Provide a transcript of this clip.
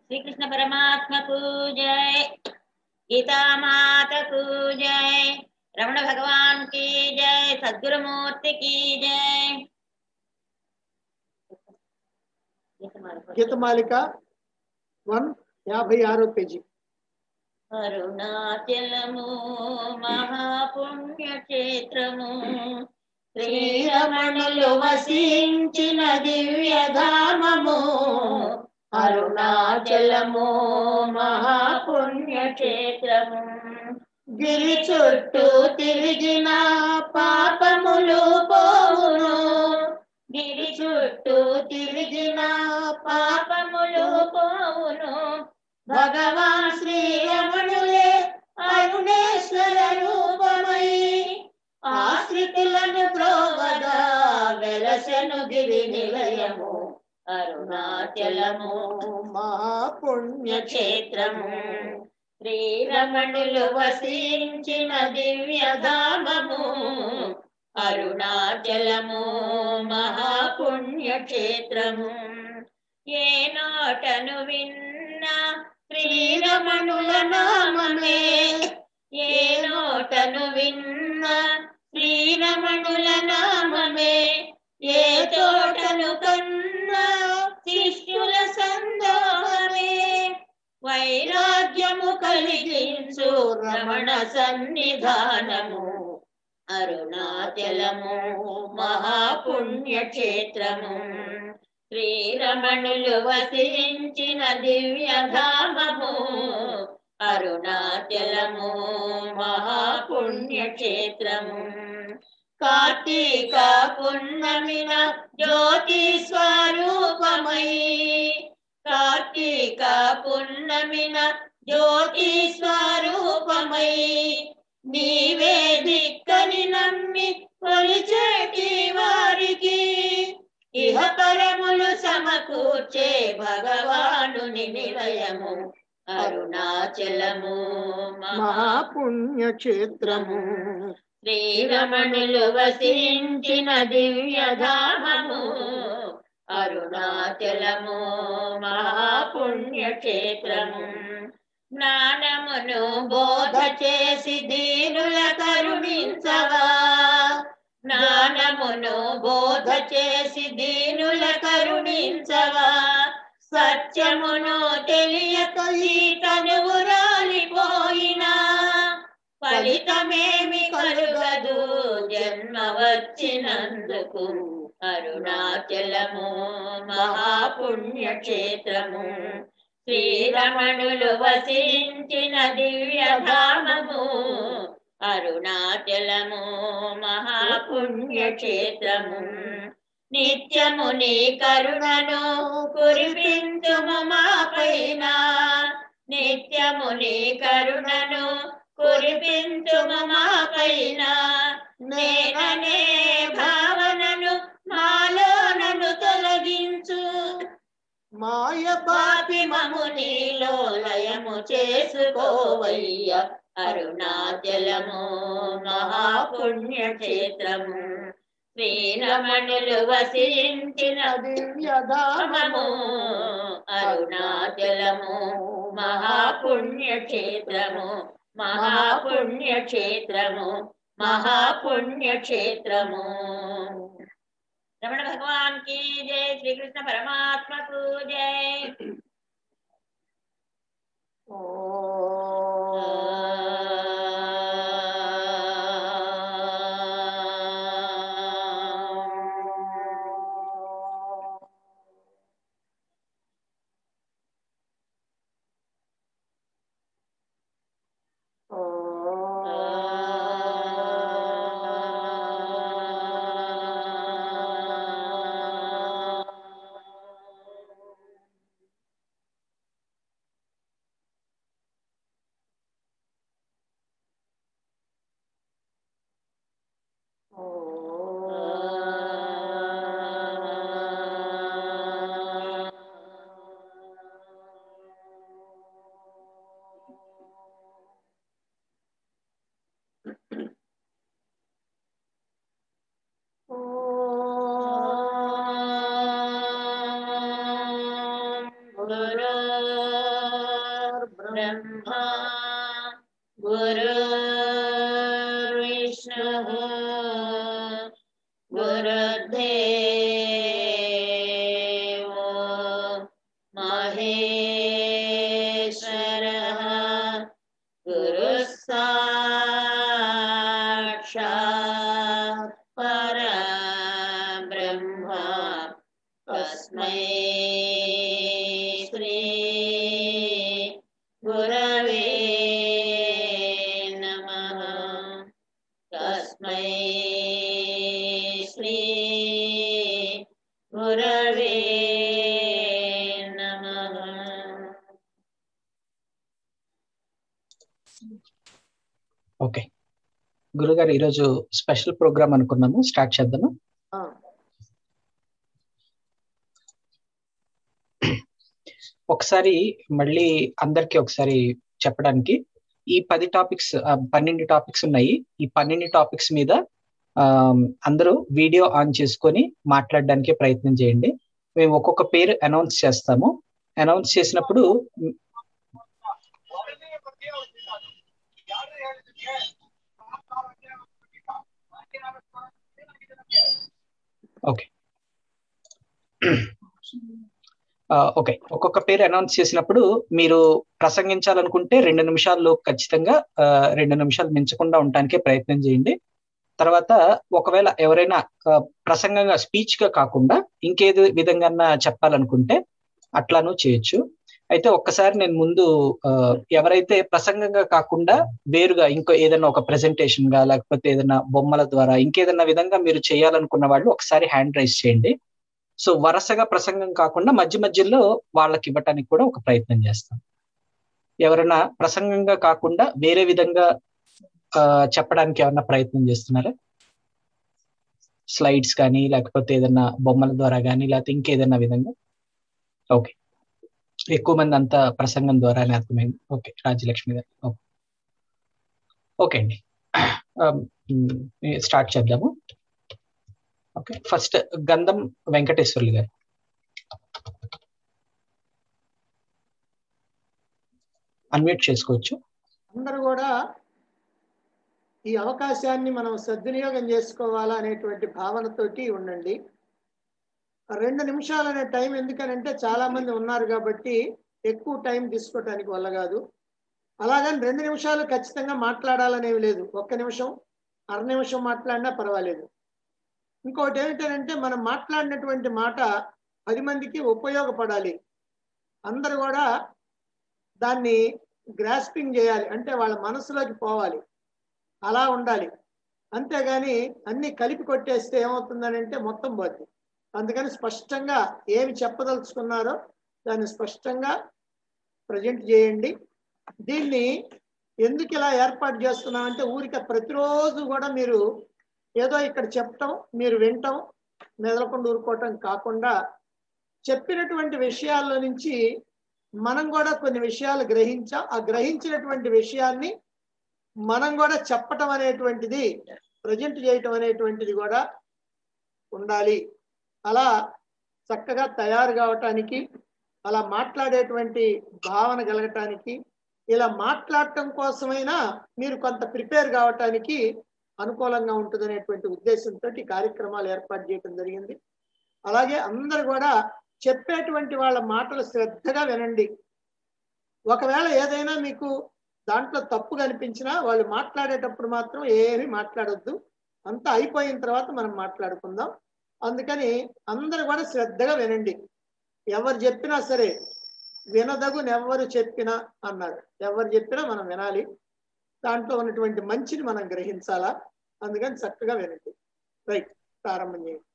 శ్రీకృష్ణ పరమాత్మకు జై గీతామాతకు జై రమణ భగవాన్ కి జై సద్గురుమూర్తి కి జై గీతమాలిక వన్ యాభై ఆరో పేజీ అరుణాచలము మహాపుణ్యక్షేత్రము శ్రీరమణులు వసించిన దివ్యధామము అరుణాచలము మహాపుణ్యక్షేత్రము గిరి చుట్టూ తిరిగిన పాపములు పోవును గిరి చుట్టూ తిరిగిన పాపములు పోవును భగవాన్ శ్రీరమణులే అరుణేశ్వర రూపమై ఆశ్రితులను ప్రోవగా వెలసెను గిరి నిలయము అరుణాచలము మహాపుణ్యక్షేత్రము పుణ్యక్షేత్రము శ్రీరమణులు వసించిన దివ్యధామము అరుణాచలము మహాపుణ్యక్షేత్రము ఏ నాటను విన్న శ్రీరమణుల నామమే ఏ నోటను విన్న శ్రీరమణుల నామమే ఏ తోటను కన్నా శిష్యుల సందోహమే వైరాగ్యము కలిగించు రమణ సన్నిధానము అరుణాచలము మహాపుణ్యక్షేత్రము శ్రీరమణులు వసించిన దివ్యధామము అరుణాచలము మహాపుణ్యక్షేత్రము కార్తీక పున్నమిన జ్యోతి స్వరూపమై కార్తీక పున్నమిన జ్యోతి స్వరూపమై నీవే దిక్కని నమ్మి కొలిచేటి వారికి ఇహ పరములు సమకూర్చే భగవానుని నిలయము అరుణాచలము మహా మహాపుణ్యక్షేత్రము శ్రీరమణులు వసించిన దివ్యధామము అరుణాచలము మహాపుణ్యక్షేత్రము జ్ఞానమును బోధ చేసి దీనుల కరుణించవా జ్ఞానమును బోధ చేసి దీనుల కరుణించవా సత్యమును తెలియక ఈ తనువు రాలిపోయినా ఫలితమేమి కలుగదు జన్మ వచ్చినందుకు అరుణాచలము మహాపుణ్యక్షేత్రము శ్రీరమణులు వసించిన దివ్యధామము అరుణాచలము మహాపుణ్యక్షేత్రము నిత్యము నీ కరుణను కురిపించుము మా పైన నిత్యము నీ కరుణను కురిపించుము మా పైన నేననే భావనను మాలోనను తొలగించు మాయ పాపి మము నీలో లయము చేసుకోవయ్య అరుణాచలము మహాపుణ్యక్షేత్రము శ్రీరమణులు వసించిన దివ్యధామము అరుణాచలము మహాపుణ్యక్షేత్రము మహాపుణ్యక్షేత్రము మహాపుణ్యక్షేత్రము రమణ భగవాన్ కి జై శ్రీకృష్ణ పరమాత్మకు జై ब्रह्मा गुरुर्विष्णुः गुरुर्देवो महेश्वरः गुरुः साक्षात् परब्रह्मा तस्मै श्री गुरवे नमः तस्मै श्री गुरवे नमः ఓకే గురుగారు ఈరోజు స్పెషల్ ప్రోగ్రామ్ అనుకున్నాము స్టార్ట్ చేద్దాము ఆ, ఒకసారి మళ్ళీ అందరికి ఒకసారి చెప్పడానికి ఈ పది టాపిక్స్ పన్నెండు టాపిక్స్ ఉన్నాయి ఈ పన్నెండు టాపిక్స్ మీద ఆ, అందరూ వీడియో ఆన్ చేసుకొని మాట్లాడడానికి ప్రయత్నం చేయండి మేము ఒక్కొక్క పేరు అనౌన్స్ చేస్తాము అనౌన్స్ చేసినప్పుడు ఓకే ఓకే ఒక్కొక్క పేరు అనౌన్స్ చేసినప్పుడు మీరు ప్రసంగించాలనుకుంటే రెండు నిమిషాల్లో ఖచ్చితంగా ఆ, రెండు నిమిషాలు మించకుండా ఉండటానికే ప్రయత్నం చేయండి తర్వాత ఒకవేళ ఎవరైనా ఆ, ప్రసంగంగా స్పీచ్ గా కాకుండా ఇంకేదో విధంగా చెప్పాలనుకుంటే అట్లానూ చేయొచ్చు అయితే ఒక్కసారి నేను ముందు ఆ, ఎవరైతే ప్రసంగంగా కాకుండా వేరుగా ఇంకో ఏదైనా ఒక ప్రెజెంటేషన్ గా లేకపోతే ఏదైనా బొమ్మల ద్వారా ఇంకేదైనా విధంగా మీరు చేయాలనుకున్న వాళ్ళు ఒకసారి హ్యాండ్ రైజ్ చేయండి సో వరుసగా ప్రసంగం కాకుండా మధ్య మధ్యలో వాళ్ళకి ఇవ్వటానికి కూడా ఒక ప్రయత్నం చేస్తాం ఎవరైనా ప్రసంగంగా కాకుండా వేరే విధంగా ఆ, చెప్పడానికి ఏమన్నా ప్రయత్నం చేస్తున్నారా స్లైడ్స్ కానీ లేకపోతే ఏదైనా బొమ్మల ద్వారా కానీ లేకపోతే ఇంకేదైనా విధంగా ఓకే ఎక్కువ మంది అంతా ప్రసంగం ద్వారానే అర్థమైంది okay Rajyalakshmi garu okay. Okay అండి స్టార్ట్ చేద్దాము ఓకే ఫస్ట్ గంధం వెంకటేశ్వర్లు గారు అన్మ్యూట్ చేసుకోవచ్చు అందరూ కూడా ఈ అవకాశాన్ని మనం సద్వినియోగం చేసుకోవాలా అనేటువంటి భావనతోటి ఉండండి రెండు నిమిషాలు అనే టైం ఎందుకనంటే చాలా మంది ఉన్నారు కాబట్టి ఎక్కువ టైం తీసుకోవటానికి వల్ల కాదు అలాగని రెండు నిమిషాలు ఖచ్చితంగా మాట్లాడాలనేవి లేదు ఒక్క నిమిషం అర నిమిషం మాట్లాడినా పర్వాలేదు ఇంకోటి ఏమిటంటే మనం మాట్లాడినటువంటి మాట పది మందికి ఉపయోగపడాలి అందరూ కూడా దాన్ని గ్రాస్పింగ్ చేయాలి అంటే వాళ్ళ మనసులోకి పోవాలి అలా ఉండాలి అంతేగాని అన్ని కలిపి కొట్టేస్తే ఏమవుతుందని అంటే మొత్తం పోద్ది అందుకని స్పష్టంగా ఏమి చెప్పదలుచుకున్నారో దాన్ని స్పష్టంగా ప్రజెంట్ చేయండి దీన్ని ఎందుకు ఇలా ఏర్పాటు చేస్తున్నామంటే ఊరికే ప్రతిరోజు కూడా మీరు ఏదో ఇక్కడ చెప్పటం మీరు వినటం మెదలకుండా ఊరుకోవటం కాకుండా చెప్పినటువంటి విషయాల్లో నుంచి మనం కూడా కొన్ని విషయాలు గ్రహించాం ఆ గ్రహించినటువంటి విషయాన్ని మనం కూడా చెప్పటం అనేటువంటిది ప్రజెంట్ చేయటం అనేటువంటిది కూడా ఉండాలి అలా చక్కగా తయారు కావటానికి అలా మాట్లాడేటువంటి భావన కలగటానికి ఇలా మాట్లాడటం కోసమైనా మీరు కొంత ప్రిపేర్ కావటానికి అనుకూలంగా ఉంటుంది అనేటువంటి ఉద్దేశంతో ఈ కార్యక్రమాలు ఏర్పాటు చేయడం జరిగింది అలాగే అందరు కూడా చెప్పేటువంటి వాళ్ళ మాటలు శ్రద్ధగా వినండి ఒకవేళ ఏదైనా మీకు దాంట్లో తప్పు కనిపించినా వాళ్ళు మాట్లాడేటప్పుడు మాత్రం ఏమీ మాట్లాడొద్దు అంతా అయిపోయిన తర్వాత మనం మాట్లాడుకుందాం అందుకని అందరు కూడా శ్రద్ధగా వినండి ఎవరు చెప్పినా సరే వినదగునెవ్వరు చెప్పినా అన్నారు ఎవరు చెప్పినా మనం వినాలి దాంట్లో ఉన్నటువంటి మంచిని మనం గ్రహించాలా అందుకని చక్కగా వినండి రైట్ ప్రారంభం చేయండి